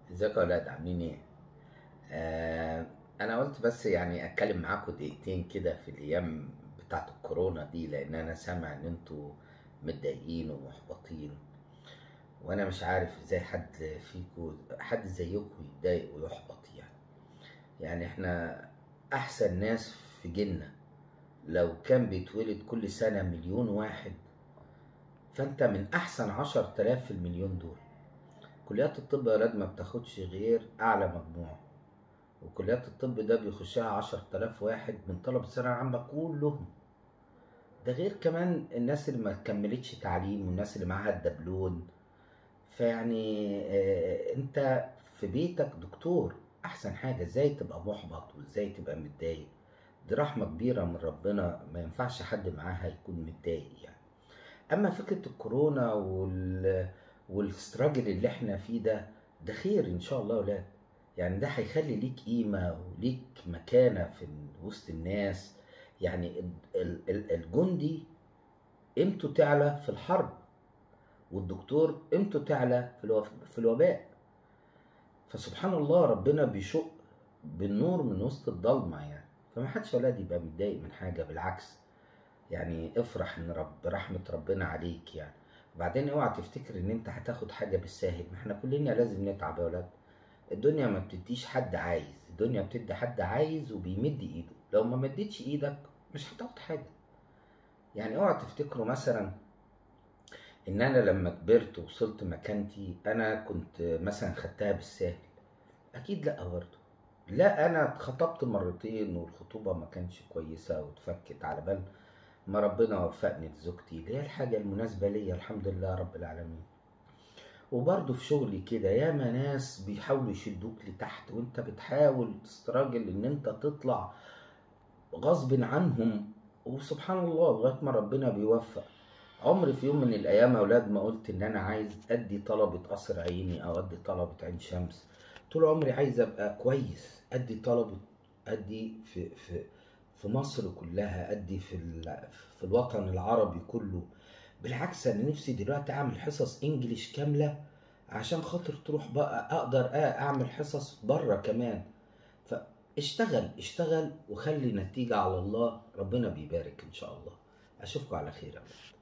ازيكم يا ولاد عاملين ايه؟ آه انا قلت بس يعني اتكلم معاكم دقيقتين كده في الايام بتاعت الكورونا دي لان انا سامع ان انتوا متضايقين ومحبطين وانا مش عارف ازاي حد فيكم حد زيكم يتضايق ويحبط يعني يعني احنا احسن ناس في جيلنا لو كان بيتولد كل سنة مليون واحد فانت من احسن عشر تلاف في المليون دول كليات الطب يا ولاد ما بتاخدش غير اعلى مجموع وكليات الطب ده بيخشها عشر تلاف واحد من طلب الثانوية العامة كلهم ده غير كمان الناس اللي ما كملتش تعليم والناس اللي معاها الدبلون فيعني آه، انت في بيتك دكتور احسن حاجة ازاي تبقى محبط وازاي تبقى متضايق دي رحمة كبيرة من ربنا ما ينفعش حد معاها يكون متضايق يعني اما فكرة الكورونا وال والستراجل اللي احنا فيه ده ده خير ان شاء الله يا ولاد يعني ده هيخلي ليك قيمة وليك مكانة في وسط الناس يعني ال- ال- ال- الجندي قيمته تعلى في الحرب والدكتور قيمته تعلى في الوف- في الوباء فسبحان الله ربنا بيشق بالنور من وسط الضلمة يعني فما حدش يا ولاد يبقى متضايق من حاجة بالعكس يعني افرح ان رب رحمة ربنا عليك يعني وبعدين اوعى تفتكر ان انت هتاخد حاجة بالساهل ما احنا كلنا لازم نتعب يا ولاد الدنيا ما بتديش حد عايز الدنيا بتدي حد عايز وبيمد ايده لو ما مدتش ايدك مش هتاخد حاجة يعني اوعى تفتكروا مثلا ان انا لما كبرت ووصلت مكانتي انا كنت مثلا خدتها بالساهل اكيد لا برضه لا انا اتخطبت مرتين والخطوبة ما كانش كويسة واتفكت على بال ما ربنا وفقني لزوجتي اللي هي الحاجة المناسبة ليا الحمد لله رب العالمين وبرضه في شغلي كده ياما ناس بيحاولوا يشدوك لتحت وانت بتحاول تستراجل ان انت تطلع غصب عنهم وسبحان الله لغايه ما ربنا بيوفق عمري في يوم من الايام يا اولاد ما قلت ان انا عايز ادي طلبه قصر عيني او ادي طلبه عين شمس طول عمري عايز ابقى كويس ادي طلبه ادي في في في مصر كلها ادي في ال- في الوطن العربي كله بالعكس انا نفسي دلوقتي اعمل حصص انجليش كامله عشان خاطر تروح بقى اقدر آه اعمل حصص بره كمان فاشتغل اشتغل وخلي نتيجة على الله ربنا بيبارك ان شاء الله اشوفكم على خير يا ولاد